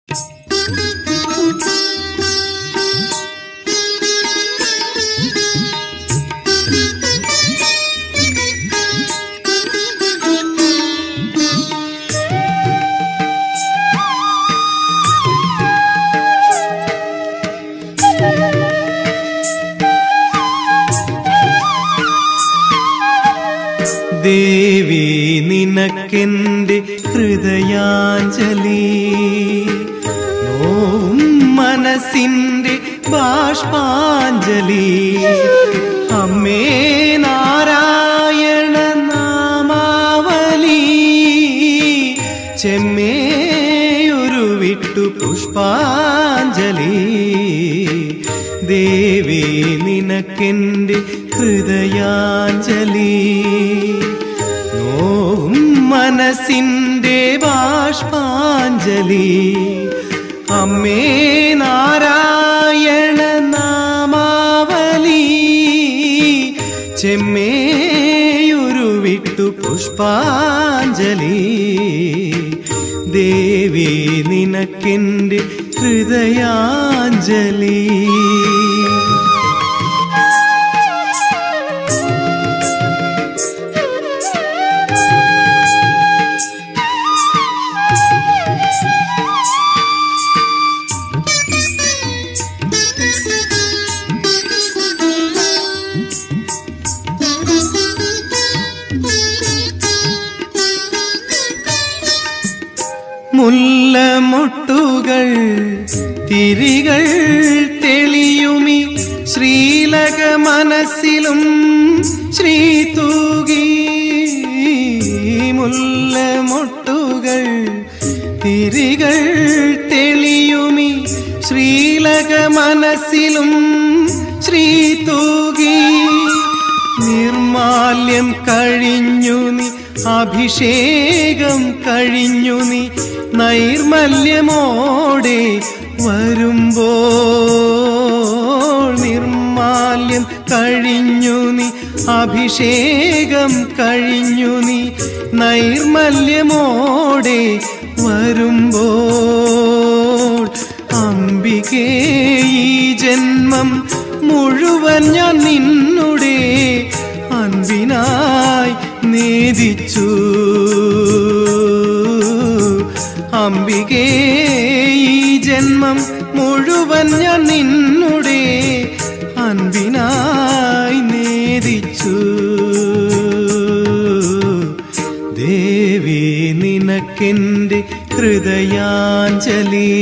ദേവി നിനക്കെന്റെ ഹൃദയാഞ്ജലി നോവും മനസ്സിന്റെ ബാഷ്പാഞ്ജലി അമ്മേ നാരായണ നാമാവലി ചെമ്മേയൊരു വിട്ടു പുഷ്പാഞ്ജലി ദേവി നിനക്കെന്റെ ഹൃദയാഞ്ജലി നോവും മനസ്സിന്റെ ബാഷ്പാഞ്ജലി അമ്മേ നാരായണ നാമാവലി ചെമ്മേയൊരു വിട്ടു പുഷ്പാഞ്ജലി ദേവി നിനക്കെന്റെ ഹൃദയാഞ്ജലി മുല്ലമൊട്ടുകൾ തിരികൾ തെളിയുമി ശ്രീലക മനസ്സിലും ശ്രീ തൂകി മുല്ലമൊട്ടുകൾ തിരികൾ തെളിയുമി ശ്രീലക മനസ്സിലും ശ്രീ തൂകി നിർമാല്യം കഴിഞ്ഞു നീ അഭിഷേകം കഴിഞ്ഞു നീ നൈർമല്യമോടെ വരുമ്പോൾ നിർമാല്യം കഴിഞ്ഞു നീ അഭിഷേകം കഴിഞ്ഞു നീ നൈർമല്യമോടെ വരുമ്പോൾ അംബികേ ഈ ജന്മം മുഴുവൻ ഞാൻ നിന്നുടെ അൻപിനായി നേദിച്ചു അംബികേ ഈ ജന്മം മുഴുവൻ ഞാൻ നിന്നുടെ അൻപിനായി നേദിച്ചു ദേവി നിനക്കെന്റെ ഹൃദയാഞ്ജലി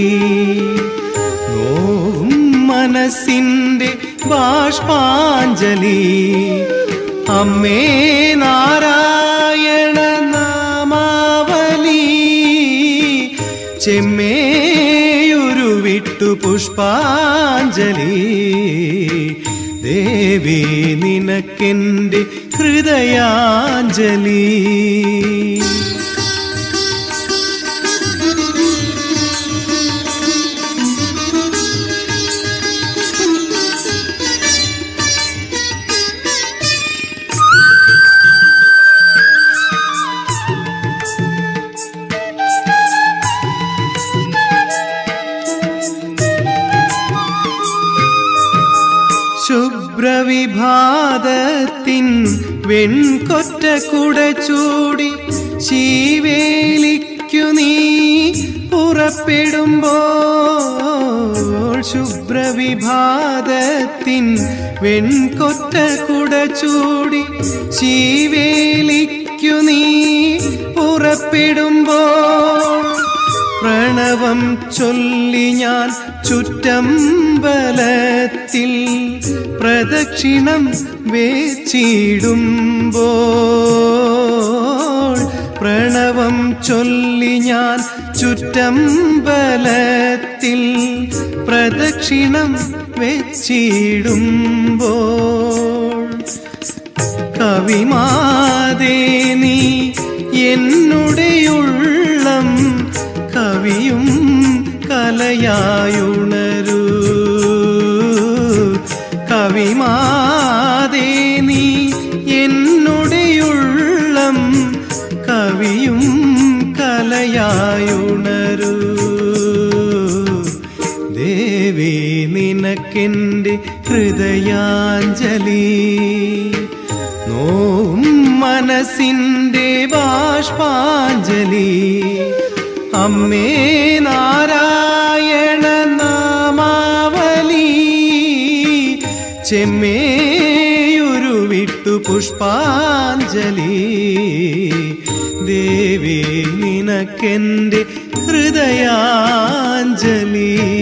നോവും മനസ്സിന്റെ ബാഷ്പാഞ്ജലി അമ്മേ നാരായണ നാമാവലി ചെമ്മേയൊരു വിട്ടു പുഷ്പാഞ്ജലി ദേവി നിനക്കെന്റെ ഹൃദയാഞ്ജലി ശുഭ്രവിഭാതത്തിൻ വെൺകൊറ്റ കുട ചൂടി ശീവേലിക്കു നീ പുറപ്പെടുമ്പോൾ ശുഭ്രവിഭാതത്തിൻ വെൺകൊറ്റ കുട ചൂടി ശീവേലിക്കു നീ പുറപ്പെടുമ്പോൾ പ്രണവം ചൊല്ലി ഞാൻ ചുറ്റമ്പലത്തിൽ പ്രദക്ഷിണം വേച്ചിടുമ്പോൾ പ്രണവം ചൊല്ലി ഞാൻ ചുറ്റമ്പലത്തിൽ പ്രദക്ഷിണം വെച്ചിടുമ്പോൾ കവിമാതേ നീ എന്നുടെയുള്ളം കവിയും കലയായുണരൂ കവിമാതേ നീ എന്നുടെയുള്ളം കവിയും കലയായുണരൂ നിനക്കെന്റെ ഹൃദയാഞ്ജലി നോവും മനസ്സിന്റെ ബാഷ്പാഞ്ജലി അമ്മേ നാരായണ നാമാവലി ചെമ്മേയൊരു വിട്ടു പുഷ്പാഞ്ജലി ദേവി നിനക്കെന്റെ ഹൃദയാഞ്ജലി